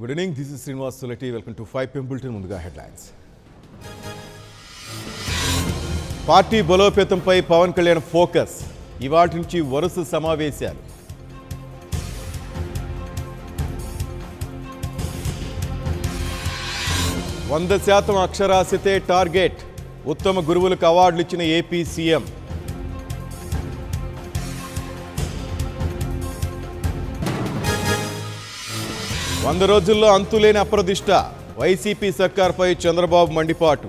good evening this is Srinivas Sulati welcome to five PM bulletin ముందుగా headlines party బలోపేతంపై Pawan Kalyan focus ఇవాటి నుంచి వరుస సమావేశాలు వంద శాతం అక్షరాస్యతే టార్గెట్ ఉత్తమ గురువులకు అవార్డులు ఇచ్చిన ఏపీ సీఎం వంద రోజుల్లో అంతులేని అప్రదిష్ట వైసీపీ సర్కార్పై చంద్రబాబు మండిపాటు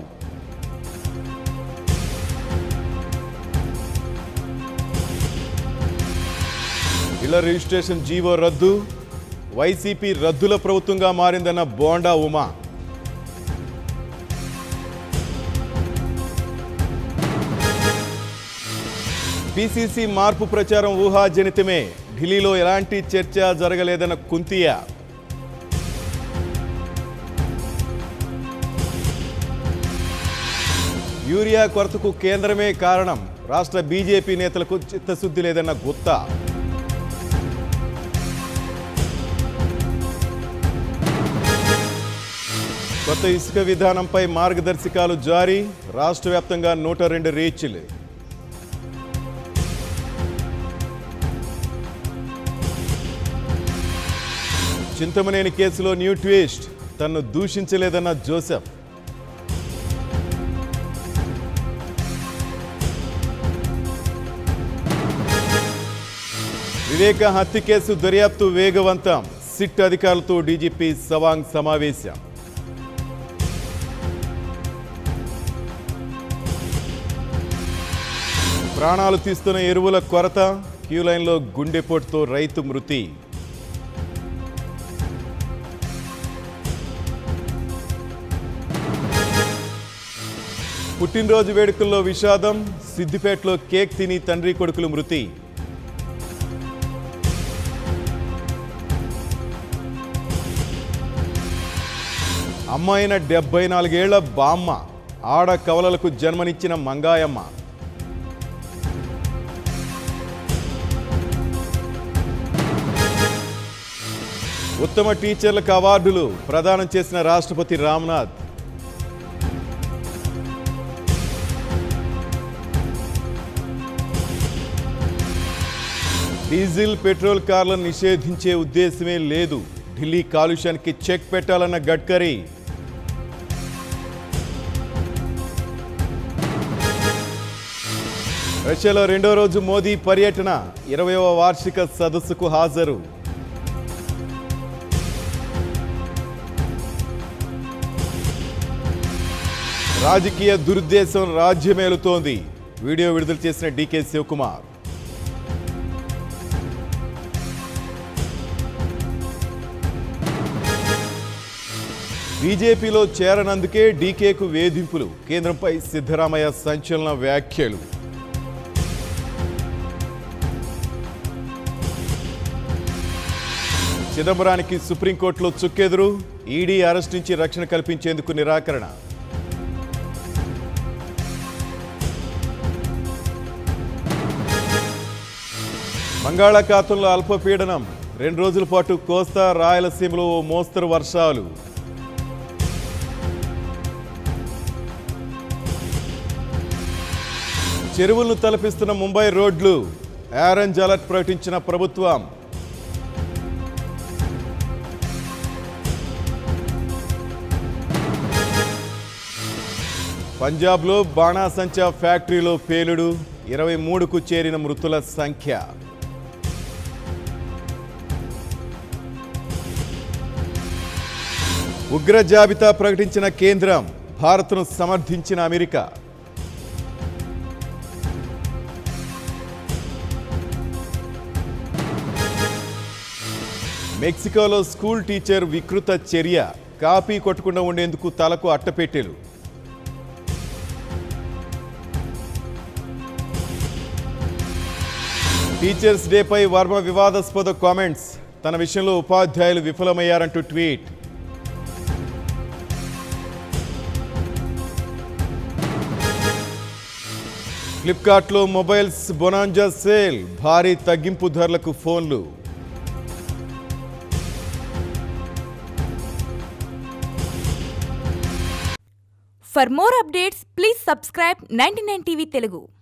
ఇళ్ల రిజిస్ట్రేషన్ జీవో రద్దు వైసీపీ రద్దుల ప్రభుత్వంగా మారిందన్న బోండా ఉమా పిసిసి మార్పు ప్రచారం ఊహాజనితమే ఢిల్లీలో ఎలాంటి చర్చ జరగలేదన్న కుంతియా యూరియా కొరతకు కేంద్రమే కారణం రాష్ట్ర బీజేపీ నేతలకు చిత్తశుద్ధి లేదన్న గుత్తా కొత్త ఇసుక విధానంపై మార్గదర్శకాలు జారీ రాష్ట్ర వ్యాప్తంగా నూట రెండు రీచ్లు చింతమనేని కేసులో న్యూ ట్విస్ట్ తన్ను దూషించలేదన్న జోసెఫ్ వివేక హత్య కేసు దర్యాప్తు వేగవంతం సిట్ అధికారులతో డీజీపీ సవాంగ్ సమావేశం ప్రాణాలు తీస్తున్న ఎరువుల కొరత క్యూ లైన్లో గుండెపోటుతో రైతు మృతి పుట్టినరోజు వేడుకల్లో విషాదం సిద్దిపేటలో కేక్ తిని తండ్రి కొడుకులు మృతి అమ్మాయిన డెబ్బై నాలుగేళ్ల బామ్మ ఆడ కవలలకు జన్మనిచ్చిన మంగాయమ్మ ఉత్తమ టీచర్లకు అవార్డులు ప్రదానం చేసిన రాష్ట్రపతి రామ్నాథ్ డీజిల్ పెట్రోల్ కార్లను నిషేధించే ఉద్దేశమే లేదు ఢిల్లీ కాలుష్యానికి చెక్ పెట్టాలన్న గడ్కరీ రష్యాలో రెండో రోజు మోదీ పర్యటన ఇరవయవ వార్షిక సదస్సుకు హాజరు రాజకీయ దురుద్దేశం రాజ్యమేలుతోంది వీడియో విడుదల చేసిన డీకే శివకుమార్ బీజేపీలో చేరనందుకే డీకేకు వేధింపులు కేంద్రంపై సిద్ధరామయ్య సంచలన వ్యాఖ్యలు చిదంబరానికి సుప్రీంకోర్టులో చుక్కెదురు ఈడీ అరెస్ట్ నుంచి రక్షణ కల్పించేందుకు నిరాకరణ బంగాళాఖాతంలో అల్పపీడనం రెండు రోజుల పాటు కోస్తా రాయలసీమలో ఓ మోస్తరు వర్షాలు చెరువులను తలపిస్తున్న ముంబై రోడ్లు ఆరెంజ్ అలర్ట్ ప్రకటించిన ప్రభుత్వం పంజాబ్లో బాణాసంచా ఫ్యాక్టరీలో పేలుడు ఇరవై మూడుకు చేరిన మృతుల సంఖ్య ఉగ్ర జాబితా ప్రకటించిన కేంద్రం భారత్ను సమర్థించిన అమెరికా మెక్సికోలో స్కూల్ టీచర్ వికృత చర్య కాపీ కొట్టకుండా ఉండేందుకు తలకు అట్టపెట్టెలు టీచర్స్ డేపై వర్మ వివాదాస్పద కామెంట్స్ తన విషయంలో ఉపాధ్యాయులు విఫలమయ్యారంటూ ట్వీట్ ఫ్లిప్కార్ట్లో మొబైల్స్ బొనాంజా సేల్ భారీ తగ్గింపు ధరలకు ఫోన్లు for more updates please subscribe ninety TV Telugu